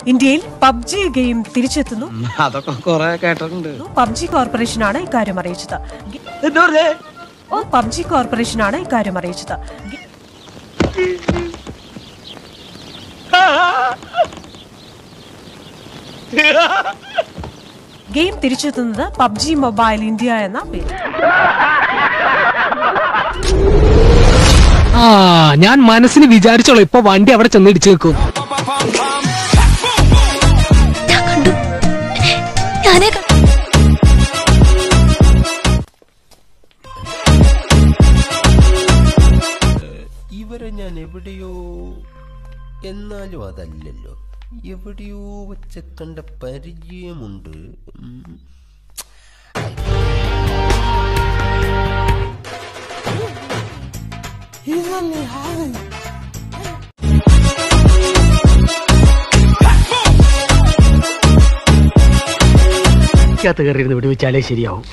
ഇന്ത്യയിൽ PUBG game തിരിച്ചെത്തുന്നു അതൊക്കെ കൊറേ കേട്ടിട്ടുണ്ട് പബ്ജി കോർപ്പറേഷനാണ് ഇക്കാര്യം അറിയിച്ചത് ഓ പബ്ജി കോർപ്പറേഷനാണ് ഇക്കാര്യം അറിയിച്ചത് ഗെ- ഗെയിം തിരിച്ചെത്തുന്നത് പബ്ജി മൊബൈൽ ഇന്ത്യ എന്ന പേര് ആ ഞാൻ മനസ്സിന് വിചാരിച്ചോളൂ ഇപ്പൊ വണ്ടി അവിടെ ചെന്ന് ഇടിച്ചു നിൽക്കും ഞാൻ കണ്ടു ഞാനേ കണ്ടു ഇവരെ ഞാൻ എവിടെയോ എന്നാലും അതല്ലല്ലോ എവിടെയോ വെച്ച കണ്ട പരിചയമുണ്ട് ഉം. അകത്ത് കയറിയിരുന്ന് വിടുവിച്ചാലേ ശരിയാവും